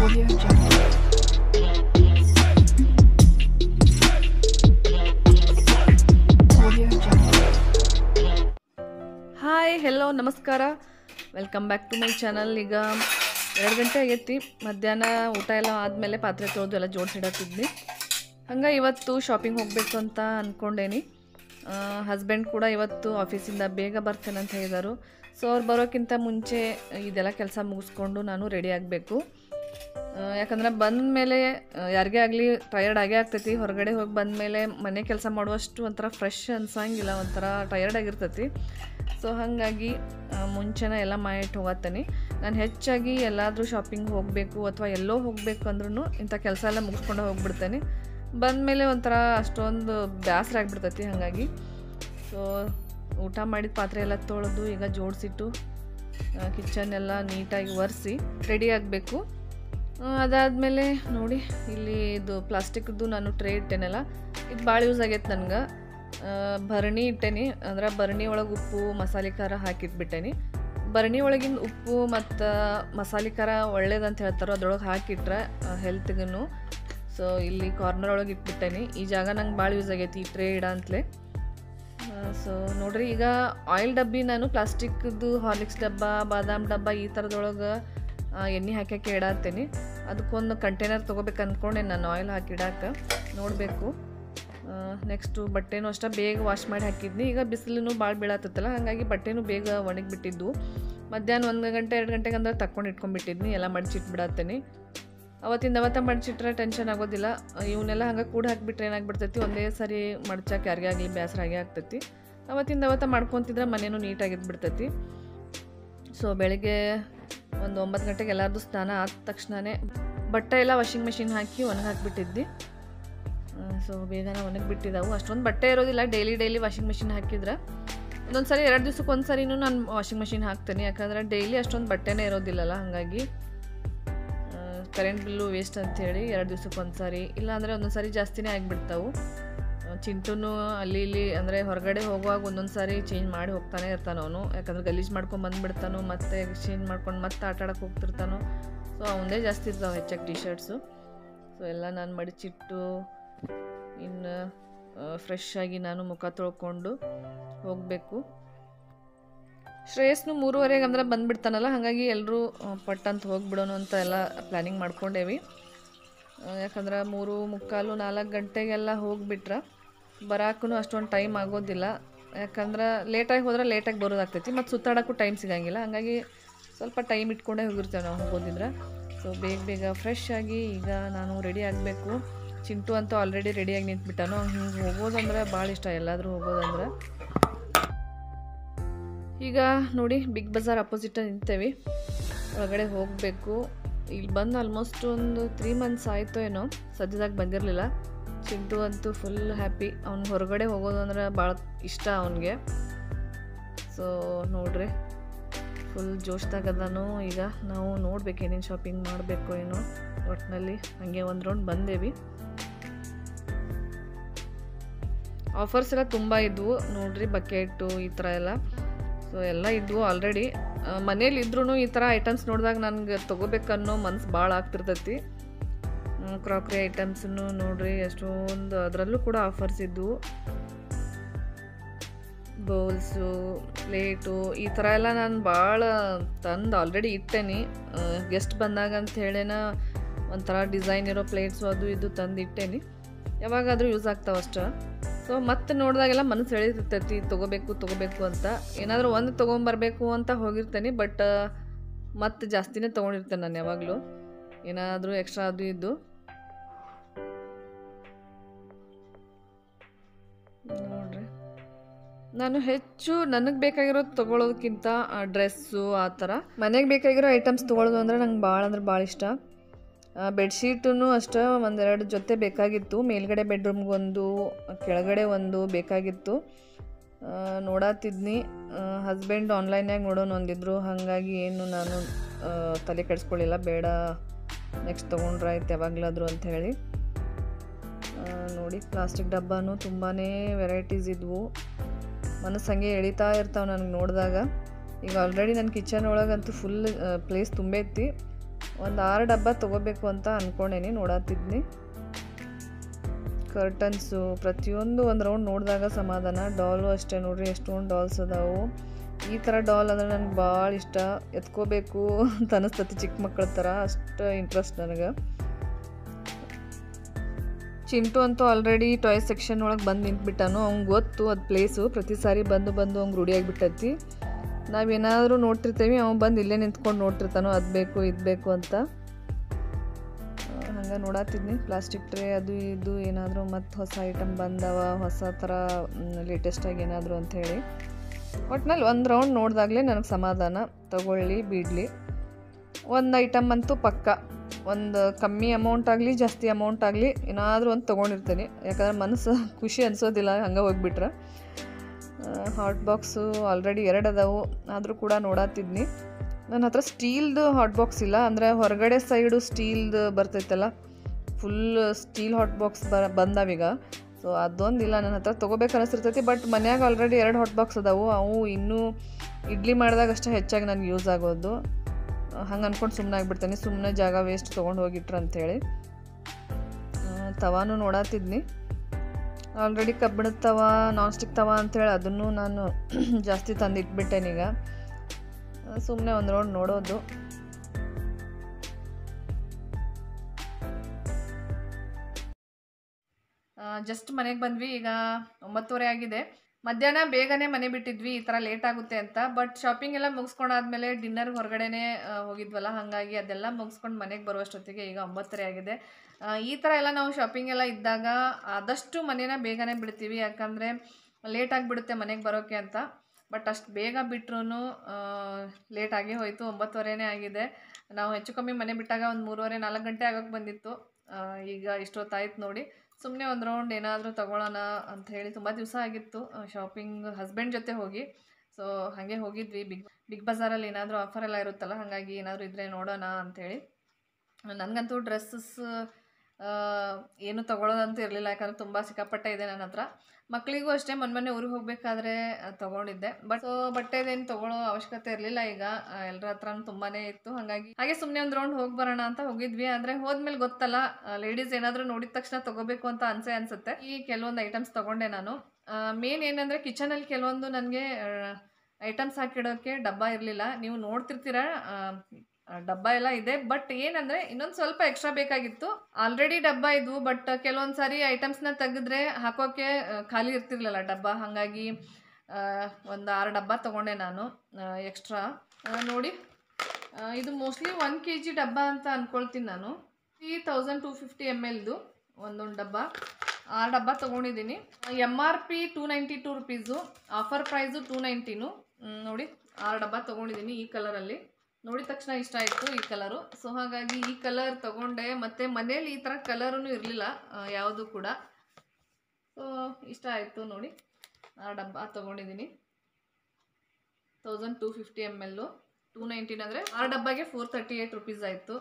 Audio Jungle. Audio Jungle. Hi hello ನಮಸ್ಕಾರ welcome back to my channel ಈಗ ಎರಡು ಗಂಟೆ ಆಗೈತಿ ಮಧ್ಯಾಹ್ನ ಊಟ ಎಲ್ಲ ಆದಮೇಲೆ ಪಾತ್ರೆ ತೊಳೆದು ಎಲ್ಲ ಜೋಡಿಸಿಡತ್ತಿದ್ನಿ ಹಂಗೆ ಇವತ್ತು ಶಾಪಿಂಗ್ ಹೋಗಬೇಕು ಅಂತ ಅಂದ್ಕೊಂಡೇನಿ ಹಸ್ಬೆಂಡ್ ಕೂಡ ಇವತ್ತು ಆಫೀಸಿಂದ ಬೇಗ ಬರ್ತೇನೆ ಅಂತ ಹೇಳಿದರು ಸೊ ಅವ್ರು ಬರೋಕ್ಕಿಂತ ಮುಂಚೆ ಇದೆಲ್ಲ ಕೆಲಸ ಮುಗಿಸ್ಕೊಂಡು ನಾನು ರೆಡಿ ಆಗಬೇಕು ಯಾಕಂದ್ರೆ ಬಂದ ಮೇಲೆ ಯಾರಿಗೇ ಆಗಲಿ ಟಯರ್ಡ್ ಆಗೇ ಆಗ್ತೈತಿ ಹೊರಗಡೆ ಹೋಗಿ ಬಂದ ಮೇಲೆ ಮನೆ ಕೆಲಸ ಮಾಡುವಷ್ಟು ಒಂಥರ ಫ್ರೆಶ್ ಅನ್ಸಂಗಿಲ್ಲ ಒಂಥರ ಟಯರ್ಡ್ ಆಗಿರ್ತೈತಿ ಸೊ ಹಾಗಾಗಿ ಆ, ಮುಂಚೆನೇ ಎಲ್ಲ ಮಾಡಿಟ್ಟು ಹೋಗತ್ತೇನೆ ನಾನು ಹೆಚ್ಚಾಗಿ ಎಲ್ಲಾದರೂ ಶಾಪಿಂಗ್ ಹೋಗಬೇಕು ಅಥವಾ ಎಲ್ಲೋ ಹೋಗಬೇಕು ಅಂದ್ರೂ ಇಂಥ ಕೆಲಸ ಎಲ್ಲ ಮುಗಿಸ್ಕೊಂಡು ಹೋಗ್ಬಿಡ್ತೇನೆ ಬಂದಮೇಲೆ ಒಂಥರ ಅಷ್ಟೊಂದು ಬೇಸರ ಆಗಿಬಿಡ್ತೈತಿ ಹಾಗಾಗಿ ಸೊ ಊಟ ಮಾಡಿದ ಪಾತ್ರೆ ಎಲ್ಲ ತೊಳೆದು ಈಗ ಜೋಡಿಸಿಟ್ಟು ಕಿಚನ್ ಎಲ್ಲ ನೀಟಾಗಿ ಒರೆಸಿ ರೆಡಿ ಆಗಬೇಕು ಅದಾದಮೇಲೆ ನೋಡಿ ಇಲ್ಲಿ ಇದು ಪ್ಲಾಸ್ಟಿಕ್ದು ನಾನು ಟ್ರೇ ಇಟ್ಟೇನಲ್ಲ ಇದು ಭಾಳ ಯೂಸ್ ಆಗೈತೆ ನನಗೆ ಭರಣಿ ಇಟ್ಟೇನಿ ಅಂದ್ರೆ ಭರಣಿ ಒಳಗೆ ಉಪ್ಪು ಮಸಾಲೆ ಖಾರ ಹಾಕಿಟ್ಬಿಟ್ಟೇನಿ ಭರಣಿ ಒಳಗಿನ ಉಪ್ಪು ಮತ್ತು ಮಸಾಲೆ ಖಾರ ಒಳ್ಳೇದಂತ ಹೇಳ್ತಾರೋ ಅದ್ರೊಳಗೆ ಹಾಕಿಟ್ರೆ ಹೆಲ್ತ್ಗೂ ಸೊ ಇಲ್ಲಿ ಕಾರ್ನರ್ ಒಳಗೆ ಇಟ್ಬಿಟ್ಟೇನಿ ಈ ಜಾಗ ನಂಗೆ ಭಾಳ ಯೂಸ್ ಆಗೈತಿ ಈ ಟ್ರೇ ಇಡ ಅಂತಲೇ ಸೊ ನೋಡ್ರಿ ಈಗ ಆಯಿಲ್ ಡಬ್ಬಿ ನಾನು ಪ್ಲಾಸ್ಟಿಕ್ದು ಹಾರ್ಲಿಕ್ಸ್ ಡಬ್ಬ ಬಾದಾಮ್ ಡಬ್ಬ ಈ ಥರದೊಳಗೆ ಎಣ್ಣೆ ಹಾಕಕ್ಕೆ ಇಡತ್ತೇನೆ ಅದಕ್ಕೊಂದು ಕಂಟೈನರ್ ತೊಗೋಬೇಕು ಅಂದ್ಕೊಂಡೆ ನಾನು ಆಯಿಲ್ ಹಾಕಿ ಇಡಕ್ಕೆ ನೋಡಬೇಕು ನೆಕ್ಸ್ಟು ಬಟ್ಟೆನೂ ಅಷ್ಟೇ ಬೇಗ ವಾಶ್ ಮಾಡಿ ಹಾಕಿದ್ನಿ ಈಗ ಬಿಸಿಲು ಭಾಳ ಬೀಳತ್ತಲ್ಲ ಹಾಗಾಗಿ ಬಟ್ಟೆನೂ ಬೇಗ ಒಣಗಿಬಿಟ್ಟಿದ್ದು ಮಧ್ಯಾಹ್ನ ಒಂದು ಗಂಟೆ ಎರಡು ಗಂಟೆಗೆ ಅಂದ್ರೆ ತಕ್ಕೊಂಡು ಇಟ್ಕೊಂಡ್ಬಿಟ್ಟಿದ್ನಿ ಎಲ್ಲ ಮಡಚಿಟ್ಬಿಡತ್ತೇನೆ ಅವತ್ತಿಂದ ಅವತ್ತ ಮಡಚಿಟ್ರೆ ಟೆನ್ಷನ್ ಆಗೋದಿಲ್ಲ ಇವನ್ನೆಲ್ಲ ಹಂಗೆ ಕೂಡ ಹಾಕಿಬಿಟ್ರೆ ಏನಾಗ್ಬಿಡ್ತೈತಿ ಒಂದೇ ಸರಿ ಮಡ್ಚಕ್ಕೆ ಯಾರಿಗೇ ಆಗಲಿ ಬೇಸರ ಆಗೇ ಆಗ್ತೈತಿ ಅವತ್ತಿಂದ ಅವತ್ತ ಮಾಡ್ಕೊತಿದ್ರೆ ಮನೇನೂ ನೀಟಾಗಿದ್ದು ಬಿಡ್ತೈತಿ ಸೊ ಬೆಳಿಗ್ಗೆ ಒಂದು ಒಂಬತ್ತು ಗಂಟೆಗೆ ಎಲ್ಲರದು ಸ್ನಾನ ಆದ ತಕ್ಷಣವೇ ಬಟ್ಟೆ ಎಲ್ಲ ವಾಷಿಂಗ್ ಮೆಷಿನ್ ಹಾಕಿ ಒಣಗಿ ಹಾಕಿಬಿಟ್ಟಿದ್ದೆ ಸೊ ಬೇಗನೆ ಒಣಗಿ ಬಿಟ್ಟಿದ್ದಾವು ಅಷ್ಟೊಂದು ಬಟ್ಟೆ ಇರೋದಿಲ್ಲ ಡೈಲಿ ಡೈಲಿ ವಾಷಿಂಗ್ ಮೆಷಿನ್ ಹಾಕಿದ್ರೆ ಒಂದೊಂದು ಸರಿ ಎರಡು ದಿವ್ಸಕ್ಕೆ ಒಂದು ಸರಿನೂ ನಾನು ವಾಷಿಂಗ್ ಮೆಷಿನ್ ಹಾಕ್ತೇನೆ ಯಾಕಂದರೆ ಡೈಲಿ ಅಷ್ಟೊಂದು ಬಟ್ಟೆನೇ ಇರೋದಿಲ್ಲಲ್ಲ ಹಾಗಾಗಿ ಕರೆಂಟ್ ಬಿಲ್ಲು ವೇಸ್ಟ್ ಅಂಥೇಳಿ ಎರಡು ದಿವ್ಸಕ್ಕೆ ಒಂದು ಸಾರಿ ಇಲ್ಲಾಂದರೆ ಒಂದೊಂದು ಸಾರಿ ಜಾಸ್ತಿನೇ ಆಗಿಬಿಡ್ತಾವು ಚಿಂಟುನು ಅಲ್ಲಿ ಇಲ್ಲಿ ಅಂದರೆ ಹೊರಗಡೆ ಹೋಗುವಾಗ ಒಂದೊಂದು ಸಾರಿ ಚೇಂಜ್ ಮಾಡಿ ಹೋಗ್ತಾನೆ ಇರ್ತಾನೆ ಅವನು ಯಾಕಂದ್ರೆ ಗಲೀಜು ಮಾಡ್ಕೊಂಡು ಬಂದುಬಿಡ್ತಾನೋ ಮತ್ತೆ ಚೇಂಜ್ ಮಾಡ್ಕೊಂಡು ಮತ್ತೆ ಆಟ ಆಡಕ್ಕೆ ಹೋಗ್ತಿರ್ತಾನೋ ಸೊ ಅವನದೇ ಜಾಸ್ತಿ ಇರ್ತಾವೆ ಹೆಚ್ಚಾಗಿ ಟಿ ಶರ್ಟ್ಸು ಸೊ ಎಲ್ಲ ನಾನು ಮಡಚಿಟ್ಟು ಇನ್ನು ಫ್ರೆಶ್ ಆಗಿ ನಾನು ಮುಖ ತೊಳ್ಕೊಂಡು ಹೋಗಬೇಕು ಶ್ರೇಯಸ್ನು ಮೂರುವರೆಗೆ ಅಂದ್ರೆ ಬಂದುಬಿಡ್ತಾನಲ್ಲ ಹಾಗಾಗಿ ಎಲ್ಲರೂ ಪಟ್ಟಂತ ಹೋಗ್ಬಿಡೋಣ ಅಂತ ಎಲ್ಲ ಪ್ಲ್ಯಾನಿಂಗ್ ಮಾಡ್ಕೊಂಡೇವಿ ಆ, ಯಾಕಂದ್ರೆ ಮೂರು ಮುಕ್ಕಾಲು ನಾಲ್ಕು ಗಂಟೆಗೆಲ್ಲ ಹೋಗ್ಬಿಟ್ರೆ ಬರಾಕೂ ಅಷ್ಟೊಂದು ಟೈಮ್ ಆಗೋದಿಲ್ಲ ಯಾಕಂದ್ರೆ ಲೇಟಾಗಿ ಹೋದ್ರೆ ಲೇಟಾಗಿ ಬರೋದಾಗ್ತೈತಿ ಮತ್ತು ಸುತ್ತಾಡೋಕ್ಕೂ ಟೈಮ್ ಸಿಗಂಗಿಲ್ಲ ಹಾಗಾಗಿ ಸ್ವಲ್ಪ ಟೈಮ್ ಇಟ್ಕೊಂಡೇ ಹೋಗಿರ್ತೇವೆ ನಾವು ಹೋಗೋದಿದ್ರೆ ಸೊ ಬೇಗ ಬೇಗ ಫ್ರೆಶ್ ಆಗಿ ಈಗ ನಾನು ರೆಡಿ ಆಗಬೇಕು ಚಿಂಟು ಅಂತೂ ಆಲ್ರೆಡಿ ರೆಡಿಯಾಗಿ ನಿಂತ್ಬಿಟ್ಟಾನು ಹಿಂಗೆ ಹೋಗೋದಂದ್ರೆ ಭಾಳ ಇಷ್ಟ ಎಲ್ಲಾದರೂ ಹೋಗೋದಂದ್ರೆ ಈಗ ನೋಡಿ ಬಿಗ್ ಬಜಾರ್ ಅಪೋಸಿಟ್ ನಿಂತೇವಿ ಒಳಗಡೆ ಹೋಗಬೇಕು ಇಲ್ಲಿ ಬಂದು ಆಲ್ಮೋಸ್ಟ್ ಒಂದು ತ್ರೀ ಮಂತ್ಸ್ ಆಯಿತು ಏನೋ ಸದ್ಯದಾಗ ಬಂದಿರಲಿಲ್ಲ ಚಿಂಟು ಅಂತೂ ಫುಲ್ ಹ್ಯಾಪಿ ಅವ್ನು ಹೊರಗಡೆ ಹೋಗೋದು ಅಂದ್ರೆ ಭಾಳ ಇಷ್ಟ ಅವನಿಗೆ ಸೊ ನೋಡ್ರಿ ಫುಲ್ ಜೋಶ್ದಾಗ ಅದಾನು ಈಗ ನಾವು ನೋಡ್ಬೇಕು ಏನೇನು ಶಾಪಿಂಗ್ ಮಾಡಬೇಕು ಏನೋ ಒಟ್ಟಿನಲ್ಲಿ ಹಾಗೆ ಒಂದು ರೌಂಡ್ ಬಂದೇವಿ ಆಫರ್ಸ್ ಎಲ್ಲ ತುಂಬ ಇದ್ವು ನೋಡ್ರಿ ಬಕೆಟು ಈ ಥರ ಎಲ್ಲ ಸೊ ಎಲ್ಲ ಇದ್ವು ಆಲ್ರೆಡಿ ಮನೇಲಿ ಇದ್ರೂ ಈ ಥರ ಐಟಮ್ಸ್ ನೋಡಿದಾಗ ನನಗೆ ತೊಗೋಬೇಕನ್ನೋ ಮನ್ಸು ಭಾಳ ಆಗ್ತಿರ್ತೈತಿ ಕ್ರಾಕ್ರಿ ಐಟಮ್ಸನ್ನು ನೋಡ್ರಿ ಎಷ್ಟೊಂದು ಅದರಲ್ಲೂ ಕೂಡ ಆಫರ್ಸ್ ಇದ್ವು ಬೌಲ್ಸು ಪ್ಲೇಟು ಈ ಥರ ಎಲ್ಲ ನಾನು ಭಾಳ ತಂದು ಆಲ್ರೆಡಿ ಇಟ್ಟೇನಿ ಗೆಸ್ಟ್ ಬಂದಾಗ ಅಂತ ಹೇಳೇನ ಒಂಥರ ಡಿಸೈನ್ ಇರೋ ಪ್ಲೇಟ್ಸು ಅದು ಇದು ತಂದು ಇಟ್ಟೇನಿ ಯಾವಾಗಾದರೂ ಯೂಸ್ ಆಗ್ತಾವೆ ಅಷ್ಟೇ ಸೊ ಮತ್ತೆ ನೋಡಿದಾಗೆಲ್ಲ ಮನಸ್ಸು ಎಳಿತಿರ್ತೈತಿ ತೊಗೋಬೇಕು ತೊಗೋಬೇಕು ಅಂತ ಏನಾದರೂ ಒಂದು ತೊಗೊಂಬರ್ಬೇಕು ಅಂತ ಹೋಗಿರ್ತೇನೆ ಬಟ್ ಮತ್ತೆ ಜಾಸ್ತಿನೇ ತೊಗೊಂಡಿರ್ತೇನೆ ನಾನು ಯಾವಾಗಲೂ ಏನಾದರೂ ಎಕ್ಸ್ಟ್ರಾ ಅದು ಇದು ನೋಡ್ರಿ ನಾನು ಹೆಚ್ಚು ನನಗೆ ಬೇಕಾಗಿರೋದು ತೊಗೊಳೋದಕ್ಕಿಂತ ಡ್ರೆಸ್ಸು ಆ ಥರ ಮನೆಗೆ ಬೇಕಾಗಿರೋ ಐಟಮ್ಸ್ ತೊಗೊಳೋದು ಅಂದರೆ ನಂಗೆ ಭಾಳ ಅಂದ್ರೆ ಭಾಳ ಇಷ್ಟ ಬೆಡ್ಶೀಟೂ ಅಷ್ಟೇ ಒಂದೆರಡು ಜೊತೆ ಬೇಕಾಗಿತ್ತು ಮೇಲ್ಗಡೆ ಬೆಡ್ರೂಮ್ಗೊಂದು ಕೆಳಗಡೆ ಒಂದು ಬೇಕಾಗಿತ್ತು ಆ, ನೋಡತ್ತಿದ್ನಿ ಹಸ್ಬೆಂಡ್ ಆನ್ಲೈನ್ಯಾಗ ನೋಡೋಣ ಒಂದಿದ್ರು ಹಾಗಾಗಿ ಏನು ನಾನು ಆ, ತಲೆ ಕೆಡಿಸ್ಕೊಳ್ಳಿಲ್ಲ ಬೇಡ ನೆಕ್ಸ್ಟ್ ತೊಗೊಂಡ್ರಾಯ್ತು ಯಾವಾಗಲಾದ್ರು ಅಂತ ಹೇಳಿ ಆ, ನೋಡಿ ಪ್ಲಾಸ್ಟಿಕ್ ಡಬ್ಬನೂ ತುಂಬಾ ವೆರೈಟೀಸ್ ಇದ್ವು ಮನಸ್ಸು ಹಂಗೆ ಎಳಿತಾ ಇರ್ತಾವೆ ನನಗೆ ನೋಡಿದಾಗ ಈಗ ಆಲ್ರೆಡಿ ನನ್ನ ಕಿಚನ್ ಒಳಗಂತೂ ಫುಲ್ ಪ್ಲೇಸ್ ತುಂಬೈತಿ ಒಂದು ಆರು ಡಬ್ಬ ತೊಗೋಬೇಕು ಅಂತ ಅಂದ್ಕೊಂಡೇನಿ ನೋಡತ್ತಿದ್ನಿ ಕರ್ಟನ್ಸು ಪ್ರತಿಯೊಂದು ಒಂದು ರೌಂಡ್ ನೋಡಿದಾಗ ಸಮಾಧಾನ ಡಾಲು ಅಷ್ಟೇ ನೋಡ್ರಿ ಎಷ್ಟೊಂದು ಡಾಲ್ಸ್ ಅದಾವು ಈ ಥರ ಡಾಲ್ ಅಂದ್ರೆ ನನಗೆ ಭಾಳ ಇಷ್ಟ ಎತ್ಕೋಬೇಕು ಅಂತ ಅನಿಸ್ತತಿ ಚಿಕ್ಕ ಮಕ್ಕಳ ಥರ ಅಷ್ಟು ಇಂಟ್ರೆಸ್ಟ್ ನನಗೆ ಚಿಂಟು ಅಂತೂ ಆಲ್ರೆಡಿ ಟಾಯ್ ಸೆಕ್ಷನ್ ಒಳಗೆ ಬಂದು ನಿಂತ್ಬಿಟ್ಟಾನು ಅವ್ನಿಗೆ ಗೊತ್ತು ಅದು ಪ್ಲೇಸು ಪ್ರತಿ ಸಾರಿ ಬಂದು ಬಂದು ಅವ್ನಿಗೆ ರೂಢಿಯಾಗಿಬಿಟ್ಟೈತಿ ನಾವೇನಾದರೂ ನೋಡ್ತಿರ್ತೀವಿ ಅವ್ನು ಬಂದು ಇಲ್ಲೇ ನಿಂತ್ಕೊಂಡು ನೋಡ್ತಿರ್ತಾನೋ ಅದು ಬೇಕು ಇದು ಬೇಕು ಅಂತ ಹಂಗೆ ನೋಡತ್ತಿದ್ನಿ ಪ್ಲಾಸ್ಟಿಕ್ ಟ್ರೇ ಅದು ಇದು ಏನಾದರೂ ಮತ್ತು ಹೊಸ ಐಟಮ್ ಬಂದವ ಹೊಸ ಥರ ಲೇಟೆಸ್ಟಾಗಿ ಏನಾದರೂ ಅಂಥೇಳಿ ಒಟ್ನಲ್ಲಿ ಒಂದು ರೌಂಡ್ ನೋಡಿದಾಗಲೇ ನನಗೆ ಸಮಾಧಾನ ತಗೊಳ್ಳಿ ಬಿಡಲಿ ಒಂದು ಐಟಮ್ ಅಂತೂ ಪಕ್ಕ ಒಂದು ಕಮ್ಮಿ ಅಮೌಂಟ್ ಆಗಲಿ ಜಾಸ್ತಿ ಅಮೌಂಟ್ ಆಗಲಿ ಏನಾದರೂ ಒಂದು ತೊಗೊಂಡಿರ್ತೀನಿ ಯಾಕಂದ್ರೆ ಮನಸ್ಸು ಖುಷಿ ಅನಿಸೋದಿಲ್ಲ ಹಂಗೆ ಹೋಗ್ಬಿಟ್ರೆ ಹಾಟ್ ಬಾಕ್ಸು ಆಲ್ರೆಡಿ ಎರಡು ಅದಾವು ಆದರೂ ಕೂಡ ನೋಡತ್ತಿದ್ನಿ ನನ್ನ ಹತ್ರ ಸ್ಟೀಲ್ದು ಹಾಟ್ ಬಾಕ್ಸ್ ಇಲ್ಲ ಅಂದರೆ ಹೊರಗಡೆ ಸೈಡು ಸ್ಟೀಲ್ದು ಬರ್ತೈತಲ್ಲ ಫುಲ್ ಸ್ಟೀಲ್ ಹಾಟ್ ಬಾಕ್ಸ್ ಬರ ಬಂದಾವೀಗ ಸೊ ಅದೊಂದಿಲ್ಲ ನನ್ನ ಹತ್ರ ತೊಗೋಬೇಕು ಅನಿಸಿರ್ತೈತಿ ಬಟ್ ಮನ್ಯಾಗ ಆಲ್ರೆಡಿ ಎರಡು ಹಾಟ್ ಬಾಕ್ಸ್ ಅದಾವು ಅವು ಇನ್ನೂ ಇಡ್ಲಿ ಮಾಡಿದಾಗ ಅಷ್ಟೇ ಹೆಚ್ಚಾಗಿ ನನಗೆ ಯೂಸ್ ಆಗೋದು ಹಂಗೆ ಅಂದ್ಕೊಂಡು ಸುಮ್ಮನೆ ಆಗಿಬಿಡ್ತೇನೆ ಸುಮ್ಮನೆ ಜಾಗ ವೇಸ್ಟ್ ತೊಗೊಂಡು ಹೋಗಿಟ್ರು ಅಂಥೇಳಿ ತವಾನು ನೋಡತ್ತಿದ್ನಿ ಆಲ್ರೆಡಿ ಕಬ್ಬಿಣದ ತವ ನಾನ್ ಸ್ಟಿಕ್ ತವ ಅಂಥೇಳಿ ಅದನ್ನು ನಾನು ಜಾಸ್ತಿ ತಂದಿಟ್ಬಿಟ್ಟೇನೀಗ ಸುಮ್ಮನೆ ಒಂದು ರೌಂಡ್ ನೋಡೋದು ಜಸ್ಟ್ ಮನೆಗೆ ಬಂದ್ವಿ ಈಗ ಒಂಬತ್ತುವರೆ ಆಗಿದೆ ಮಧ್ಯಾಹ್ನ ಬೇಗನೆ ಮನೆ ಬಿಟ್ಟಿದ್ವಿ ಈ ಥರ ಲೇಟ್ ಆಗುತ್ತೆ ಅಂತ ಬಟ್ ಶಾಪಿಂಗ್ ಎಲ್ಲ ಮುಗಿಸ್ಕೊಂಡಾದ್ಮೇಲೆ ಡಿನ್ನರ್ಗೆ ಹೊರಗಡೆನೆ ಆ, ಹೋಗಿದ್ವಲ್ಲ ಹಾಗಾಗಿ ಅದೆಲ್ಲ ಮುಗಿಸ್ಕೊಂಡು ಮನೆಗೆ ಬರುವಷ್ಟೊತ್ತಿಗೆ ಈಗ ಒಂಬತ್ತರೆ ಆಗಿದೆ ಆ, ಈ ಥರ ಎಲ್ಲ ನಾವು ಶಾಪಿಂಗ್ ಎಲ್ಲ ಇದ್ದಾಗ ಆದಷ್ಟು ಮನೇನ ಬೇಗನೆ ಬಿಡ್ತೀವಿ ಯಾಕಂದರೆ ಲೇಟ್ ಆಗಿಬಿಡುತ್ತೆ ಮನೆಗೆ ಬರೋಕ್ಕೆ ಅಂತ ಬಟ್ ಅಷ್ಟು ಬೇಗ ಬಿಟ್ರೂ ಲೇಟ್ ಆಗೇ ಹೋಯಿತು ಒಂಬತ್ತುವರೆನೇ ಆಗಿದೆ ನಾವು ಹೆಚ್ಚು ಕಮ್ಮಿ ಮನೆ ಬಿಟ್ಟಾಗ ಒಂದು ಮೂರುವರೆ ನಾಲ್ಕು ಗಂಟೆ ಆಗೋಕ್ಕೆ ಬಂದಿತ್ತು ಆ, ಈಗ ಇಷ್ಟೊತ್ತಾಯ್ತು ನೋಡಿ ಸುಮ್ಮನೆ ಒಂದು ರೌಂಡ್ ಏನಾದರೂ ತಗೊಳ್ಳೋಣ ಅಂತ ಹೇಳಿ ತುಂಬ ದಿವಸ ಆಗಿತ್ತು ಶಾಪಿಂಗ್ ಹಸ್ಬೆಂಡ್ ಜೊತೆ ಹೋಗಿ ಸೊ ಹಾಗೆ ಹೋಗಿದ್ವಿ ಬಿಗ್ ಬಿಗ್ ಬಜಾರಲ್ಲಿ ಏನಾದರೂ ಆಫರ್ ಎಲ್ಲ ಇರುತ್ತಲ್ಲ ಹಾಗಾಗಿ ಏನಾದರೂ ಇದ್ದರೆ ನೋಡೋಣ ಅಂಥೇಳಿ ನನಗಂತೂ ಡ್ರೆಸ್ಸಸ್ ಏನು ತೊಗೊಳೋದಂತೂ ಇರಲಿಲ್ಲ ಯಾಕಂದರೆ ತುಂಬ ಸಿಕ್ಕಾಪಟ್ಟೆ ಇದೆ ನನ್ನ ಹತ್ರ ಮಕ್ಕಳಿಗೂ ಅಷ್ಟೇ ಮೊನ್ನೆ ಮೊನ್ನೆ ಊರಿಗೆ ಹೋಗಬೇಕಾದ್ರೆ ತೊಗೊಂಡಿದ್ದೆ ಬಟ್ ಬಟ್ಟೆದೇನು ತೊಗೊಳ್ಳೋ ಅವಶ್ಯಕತೆ ಇರಲಿಲ್ಲ ಈಗ ಎಲ್ಲರ ಹತ್ರನೂ ತುಂಬಾ ಇತ್ತು ಹಾಗಾಗಿ ಹಾಗೆ ಸುಮ್ಮನೆ ಒಂದು ರೌಂಡ್ ಹೋಗಿ ಬರೋಣ ಅಂತ ಹೋಗಿದ್ವಿ ಆದರೆ ಹೋದ್ಮೇಲೆ ಗೊತ್ತಲ್ಲ ಲೇಡೀಸ್ ಏನಾದರೂ ನೋಡಿದ ತಕ್ಷಣ ತೊಗೋಬೇಕು ಅಂತ ಅನ್ಸೆ ಅನ್ಸುತ್ತೆ ಈ ಕೆಲವೊಂದು ಐಟಮ್ಸ್ ತೊಗೊಂಡೆ ನಾನು ಮೇನ್ ಏನಂದರೆ ಕಿಚನಲ್ಲಿ ಕೆಲವೊಂದು ನನಗೆ ಐಟಮ್ಸ್ ಹಾಕಿಡೋಕ್ಕೆ ಡಬ್ಬ ಇರಲಿಲ್ಲ ನೀವು ನೋಡ್ತಿರ್ತೀರ ಆ, ಆ, ಡಬ್ಬ ಎಲ್ಲ ಇದೆ ಬಟ್ ಏನಂದ್ರೆ ಇನ್ನೊಂದು ಸ್ವಲ್ಪ ಎಕ್ಸ್ಟ್ರಾ ಬೇಕಾಗಿತ್ತು ಆಲ್ರೆಡಿ ಡಬ್ಬ ಇದ್ವು ಬಟ್ ಕೆಲವೊಂದು ಸಾರಿ ಐಟಮ್ಸ್ನ ತೆಗೆದ್ರೆ ಹಾಕೋಕೆ ಆ, ಖಾಲಿ ಇರ್ತಿರ್ಲಿಲ್ಲ ಡಬ್ಬ ಹಾಗಾಗಿ ಒಂದು ಆರು ಡಬ್ಬ ತೊಗೊಂಡೆ ನಾನು ಎಕ್ಸ್ಟ್ರಾ ನೋಡಿ ಆ, ಇದು ಮೋಸ್ಟ್ಲಿ ಒನ್ ಕೆ ಜಿ ಡಬ್ಬ ಅಂತ ಅಂದ್ಕೊಳ್ತೀನಿ ನಾನು three thousand two fifty M ಎಲ್ದು ಒಂದೊಂದು ಡಬ್ಬ ಆರು ಡಬ್ಬ ತೊಗೊಂಡಿದ್ದೀನಿ M R P two ninety two rupees offer price two ನೈಂಟಿನು ನೋಡಿ ಆರು ಡಬ್ಬ ತೊಗೊಂಡಿದ್ದೀನಿ ಈ ಕಲರಲ್ಲಿ ನೋಡಿದ ತಕ್ಷಣ ಇಷ್ಟ ಆಯಿತು ಈ ಕಲರು ಸೊ ಹಾಗಾಗಿ ಈ ಕಲರ್ ತೊಗೊಂಡೆ ಮತ್ತು ಮನೇಲಿ ಈ ಥರ ಕಲರೂ ಇರಲಿಲ್ಲ ಯಾವುದು ಕೂಡ ಸೊ ಇಷ್ಟ ಆಯಿತು ನೋಡಿ ಆ ಡಬ್ಬ ತೊಗೊಂಡಿದ್ದೀನಿ ತೌಸಂಡ್ ಟೂ ಫಿಫ್ಟಿ ಎಮ್ ಎಲ್ಲು ಟೂ ನೈಂಟೀನ್ ಅಂದರೆ ಆರು ಡಬ್ಬಗೆ ಫೋರ್ ತರ್ಟಿ ಏಯ್ಟ್ ರುಪೀಸ್ ಆಯಿತು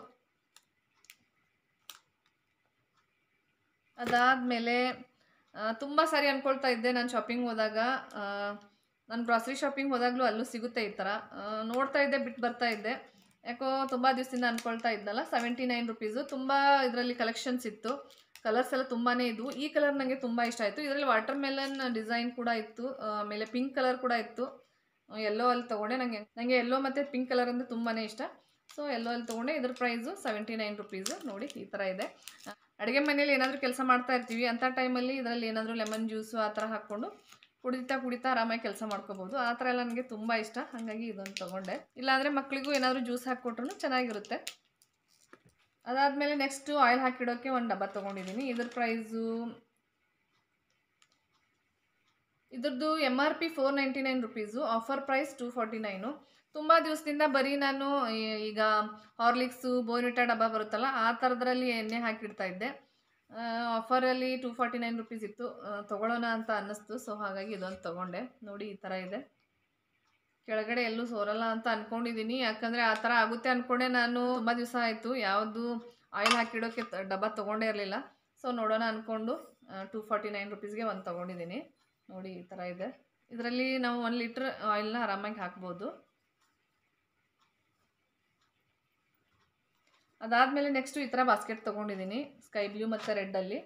ಅದಾದಮೇಲೆ ತುಂಬ ಸಾರಿ ಅಂದ್ಕೊಳ್ತಾ ಇದ್ದೆ ನಾನು ಶಾಪಿಂಗ್ ಹೋದಾಗ ನಾನು ಗ್ರಾಸರಿ ಶಾಪಿಂಗ್ ಹೋದಾಗಲೂ ಅಲ್ಲೂ ಸಿಗುತ್ತೆ ಈ ಥರ ಆ, ನೋಡ್ತಾ ಇದ್ದೆ ಬಿಟ್ಟು ಬರ್ತಾ ಇದ್ದೆ ಯಾಕೋ ತುಂಬ ದಿವಸದಿಂದ ಅಂದ್ಕೊಳ್ತಾ ಇದ್ನಲ್ಲ ಸೆವೆಂಟಿ ನೈನ್ ರುಪೀಸು ತುಂಬ ಇದರಲ್ಲಿ ಕಲೆಕ್ಷನ್ಸ್ ಇತ್ತು ಕಲರ್ಸ್ ಎಲ್ಲ ತುಂಬಾ ಇದ್ವು ಈ ಕಲರ್ ನನಗೆ ತುಂಬ ಇಷ್ಟ ಆಯಿತು ಇದರಲ್ಲಿ ವಾಟರ್ ಮೆಲನ್ ಡಿಸೈನ್ ಕೂಡ ಇತ್ತು ಆ, ಆಮೇಲೆ ಪಿಂಕ್ ಕಲರ್ ಕೂಡ ಇತ್ತು ಎಲ್ಲೋ ಅಲ್ಲಿ ತೊಗೊಂಡೆ ನನಗೆ ನನಗೆ ಎಲ್ಲೋ ಮತ್ತು ಪಿಂಕ್ ಕಲರ್ ಅಂದರೆ ತುಂಬಾ ಇಷ್ಟ ಸೊ ಎಲ್ಲೋ ಅಲ್ಲಿ ತೊಗೊಂಡೆ ಇದ್ರ ಪ್ರೈಸು ಸೆವೆಂಟಿ ನೈನ್ ರುಪೀಸು ನೋಡಿ ಈ ಥರ ಇದೆ ಅಡುಗೆ ಮನೇಲಿ ಏನಾದರೂ ಕೆಲಸ ಮಾಡ್ತಾ ಇರ್ತೀವಿ ಅಂಥ ಟೈಮಲ್ಲಿ ಇದರಲ್ಲಿ ಏನಾದರೂ ಲೆಮನ್ ಜ್ಯೂಸು ಆ ಥರ ಹಾಕ್ಕೊಂಡು ಕುಡಿತಾ ಕುಡಿತಾ ಆರಾಮಾಗಿ ಕೆಲಸ ಮಾಡ್ಕೋಬೋದು ಆ ಥರ ಎಲ್ಲ ನನಗೆ ತುಂಬ ಇಷ್ಟ ಹಾಗಾಗಿ ಇದೊಂದು ತೊಗೊಂಡೆ ಇಲ್ಲಾಂದರೆ ಮಕ್ಕಳಿಗೂ ಏನಾದರೂ ಜ್ಯೂಸ್ ಹಾಕ್ಕೊಟ್ರು ಚೆನ್ನಾಗಿರುತ್ತೆ ಅದಾದಮೇಲೆ ನೆಕ್ಸ್ಟು ಆಯಿಲ್ ಹಾಕಿಡೋಕ್ಕೆ ಒಂದು ಡಬ್ಬ ತೊಗೊಂಡಿದ್ದೀನಿ ಇದ್ರ ಪ್ರೈಸು ಇದ್ರದ್ದು M R P four ninety nine rupees offer price two forty nine ತುಂಬ ದಿವಸದಿಂದ ಬರೀ ನಾನು ಈ- ಈಗ ಹಾರ್ಲಿಕ್ಸು ಬೋರ್ವಿಟಾ ಡಬ್ಬ ಬರುತ್ತಲ್ಲ ಆ ಥರದ್ರಲ್ಲಿ ಎಣ್ಣೆ ಹಾಕಿಡ್ತಾ ಇದ್ದೆ ಆಫರಲ್ಲಿ ಟೂ ಫಾರ್ಟಿ ನೈನ್ ರುಪೀಸ್ ಇತ್ತು ಆ, ತಗೊಳ್ಳೋಣ ಅಂತ ಅನ್ನಿಸ್ತು ಸೊ ಹಾಗಾಗಿ ಇದೊಂದು ತೊಗೊಂಡೆ ನೋಡಿ ಈ ಥರ ಇದೆ ಕೆಳಗಡೆ ಎಲ್ಲೂ ಸೋರಲ್ಲ ಅಂತ ಅಂದ್ಕೊಂಡಿದ್ದೀನಿ ಯಾಕಂದರೆ ಆ ಥರ ಆಗುತ್ತೆ ಅಂದ್ಕೊಂಡೆ ನಾನು ತುಂಬ ದಿವಸ ಆಯಿತು ಯಾವುದು ಆಯಿಲ್ ಹಾಕಿಡೋಕ್ಕೆ ತ- ಡಬ್ಬ ತೊಗೊಂಡೇ ಇರಲಿಲ್ಲ ಸೊ ನೋಡೋಣ ಅಂದ್ಕೊಂಡು ಟೂ ಫಾರ್ಟಿ ನೈನ್ ರುಪೀಸ್ಗೆ ಒಂದು ತೊಗೊಂಡಿದ್ದೀನಿ ನೋಡಿ ಈ ಥರ ಇದೆ ಇದರಲ್ಲಿ ನಾವು ಒಂದು ಲೀಟ್ರ್ ಆಯಿಲ್ನ ಆರಾಮಾಗಿ ಹಾಕ್ಬೋದು ಅದಾದಮೇಲೆ ನೆಕ್ಸ್ಟು ಈ ಥರ ಬಾಸ್ಕೆಟ್ ತೊಗೊಂಡಿದ್ದೀನಿ ಸ್ಕೈ ಬ್ಲೂ ಮತ್ತು ರೆಡ್ಡಲ್ಲಿ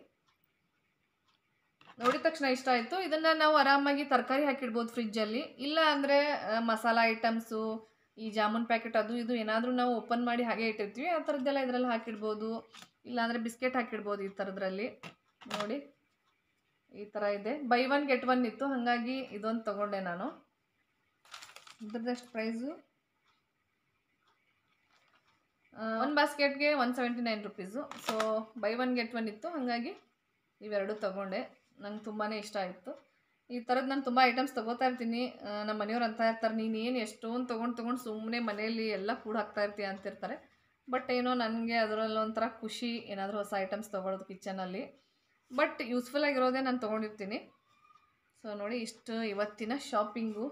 ನೋಡಿದ ತಕ್ಷಣ ಇಷ್ಟ ಆಯಿತು ಇದನ್ನು ನಾವು ಆರಾಮಾಗಿ ತರಕಾರಿ ಹಾಕಿಡ್ಬೋದು ಫ್ರಿಜ್ಜಲ್ಲಿ ಇಲ್ಲ ಅಂದರೆ ಮಸಾಲ ಐಟಮ್ಸು ಈ ಜಾಮೂನ್ ಪ್ಯಾಕೆಟ್ ಅದು ಇದು ಏನಾದರೂ ನಾವು ಓಪನ್ ಮಾಡಿ ಹಾಗೆ ಇಟ್ಟಿರ್ತೀವಿ ಆ ಥರದ್ದೆಲ್ಲ ಇದರಲ್ಲಿ ಹಾಕಿಡ್ಬೋದು ಇಲ್ಲಾಂದರೆ ಬಿಸ್ಕೆಟ್ ಹಾಕಿಡ್ಬೋದು ಈ ಥರದ್ರಲ್ಲಿ ನೋಡಿ ಈ ಥರ ಇದೆ ಬೈ ಒನ್ ಗೆಟ್ ಒನ್ ಇತ್ತು ಹಾಗಾಗಿ ಇದೊಂದು ತೊಗೊಂಡೆ ನಾನು ಇದ್ರದ್ದಷ್ಟು ಪ್ರೈಸು ಒಂದು ಬಾಸ್ಕೆಟ್ಗೆ one seventy nine rupees so buy one get one ಇತ್ತು ಹಾಗಾಗಿ ಇವೆರಡು ತೊಗೊಂಡೆ ನಂಗೆ ತುಂಬಾ ಇಷ್ಟ ಆಯಿತು ಈ ಥರದ್ದು ನಾನು ತುಂಬ ಐಟಮ್ಸ್ ತೊಗೋತಾ ಇರ್ತೀನಿ ಆ, ನಮ್ಮ ಮನೆಯವ್ರು ಅಂತ ಇರ್ತಾರೆ ನೀನು ಏನು ಎಷ್ಟೊಂದು ತೊಗೊಂಡು ತೊಗೊಂಡು ಸುಮ್ಮನೆ ಮನೆಯಲ್ಲಿ ಎಲ್ಲ ಕೂಡ ಹಾಕ್ತಾ ಇರ್ತೀಯ ಅಂತಿರ್ತಾರೆ ಬಟ್ ಏನೋ ನನಗೆ ಅದರಲ್ಲಿ ಒಂಥರ ಖುಷಿ ಏನಾದರೂ ಹೊಸ ಐಟಮ್ಸ್ ತೊಗೊಳೋದು ಕಿಚನಲ್ಲಿ ಬಟ್ ಯೂಸ್ಫುಲ್ ಆಗಿರೋದೇ ನಾನು ತೊಗೊಂಡಿರ್ತೀನಿ ಸೊ ನೋಡಿ ಇಷ್ಟು ಇವತ್ತಿನ ಶಾಪಿಂಗು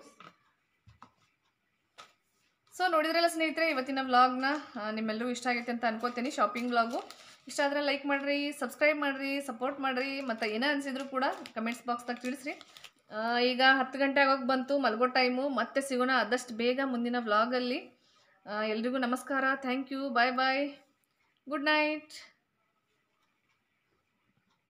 ಸೊ ನೋಡಿದ್ರಲ್ಲ ಸ್ನೇಹಿತರೆ ಇವತ್ತಿನ ವ್ಲಾಗ್ನ ನಿಮ್ಮೆಲ್ಲರೂ ಇಷ್ಟ ಆಗೈತೆ ಅಂತ ಅನ್ಕೋತೀನಿ ಶಾಪಿಂಗ್ ವ್ಲಾಗು ಇಷ್ಟ ಆದರೆ ಲೈಕ್ ಮಾಡಿರಿ ಸಬ್ಸ್ಕ್ರೈಬ್ ಮಾಡಿರಿ ಸಪೋರ್ಟ್ ಮಾಡಿರಿ ಮತ್ತು ಏನೇ ಅನಿಸಿದ್ರು ಕೂಡ ಕಮೆಂಟ್ಸ್ ಬಾಕ್ಸ್ದಾಗ ತಿಳಿಸ್ರಿ ಆ, ಈಗ ಹತ್ತು ಗಂಟೆ ಆಗೋಕೆ ಬಂತು ಮಲಗೋ ಟೈಮು ಮತ್ತೆ ಸಿಗೋಣ ಆದಷ್ಟು ಬೇಗ ಮುಂದಿನ ವ್ಲಾಗಲ್ಲಿ ಎಲ್ರಿಗೂ ನಮಸ್ಕಾರ thank you bye bye good night